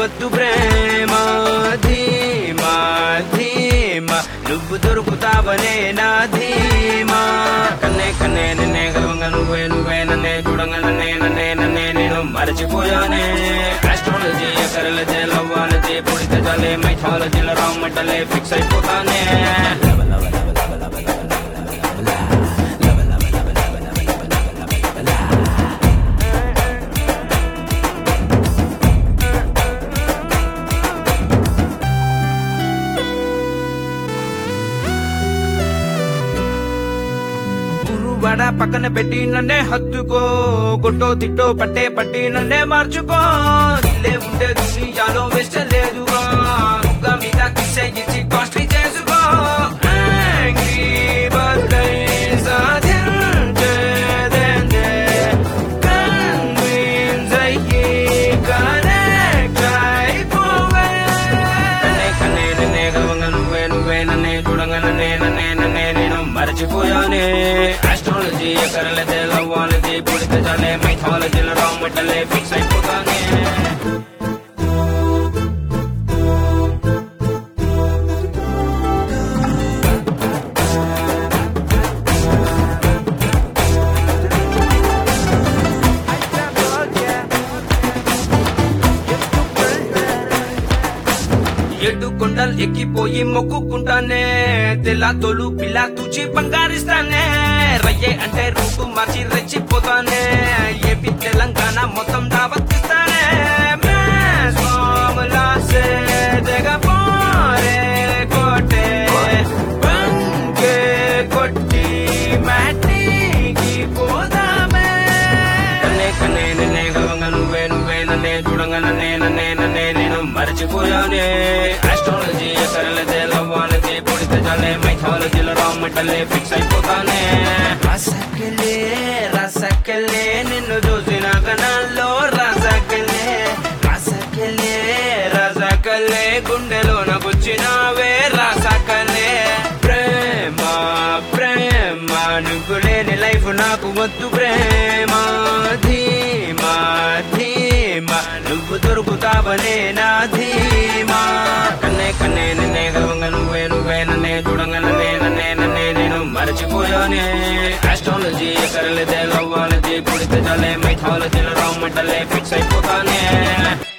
వద్దు ప్రేమ ధీమా ధీమా నువ్వు దొరుకుతావనే నా ధీమా కన్నే కన్నే నిన్నే గలవంగా నువ్వే నువ్వే నన్నే చూడంగా నన్నే నన్నే నన్నే నేను మరచిపోయానే ఆస్ట్రాలజీ ఎకరలజీ లవ్వాలజీ పుడితే జలే మైథాలజీల రామంటలే ఫిక్స్ అయిపోతానే గురువడ పక్కన పెట్టి నన్నే హత్తుకో కొట్టో తిట్టో పట్టే పట్టి నన్నే మార్చుకో ఇల్లే ఉంటే దునియాలో వెస్ట్ లేదుగా ముగ్గ మీద కిసే ఇచ్చి కాస్ట్లీ చేసుకో Angry birthday సాధించేదేందే. Convince అయ్యి connect అయిపోవే. కన్నే కన్నే నిన్నే గలవంగా నువ్వే నువ్వే నన్నే చూడంగా నన్నే నన్నే నన్నే నేను మరచిపోయానే ఆస్ట్రాలజీ ఎకరలదే లవ్వాలజీ పుడితే చాలే మైథాలజీల రామట్టలే ఫిక్స్ అయిపోతానే ఎడ్డు కొండలు ఎక్కిపోయి మొక్కుకుంటానే తెల్ల తోలు పిల్ల తుచి బంగారిస్తానే రయ్యే అంటే రూటు మార్చి రెచ్చిపోతానే ఏపీ తెలంగాణ మొత్తం దావత్తిస్తానే మే స్వాములా సే దిగపోరే కోటే బంకే కొట్టి మాటికి పోదామే కన్నే కన్నే నిన్నే గలవంగా నువ్వే నువ్వే నన్నే చూడంగా నన్నే నన్నే నన్నే నేను మరచిపోయానే ఆస్ట్రాలజీ ఎకరలదే లవ్వాలజీ పుడితే చాలే మైథాలజీల రామట్టలే ఫిక్స్ అయిపోతానే రసకెళ్ళే రసకెళ్ళే నిన్ను చూసిన కణాల్లో రసకెళ్ళే రసకెళ్ళే రసకల్లే గుండెలోన కూర్చున్నావే రసకల్లే ప్రేమ ప్రేమ నువ్వు లేని లైఫ్ నాకు వద్దు ప్రేమ ధీమా ధీమా నువ్వు దొరుకుతావనే నా ధీమా కన్నే కన్నే నిన్నే గలవంగా నువ్వే నువ్వే నన్నే చూడంగా నన్నే నన్నే నన్నే నేను మరచిపోయానే ఆస్ట్రాలజీ ఎకరలదే లవ్వాలజీ పుడితే చాలే మైథాలజీల రామంటలే ఫిక్స్ అయిపోతానే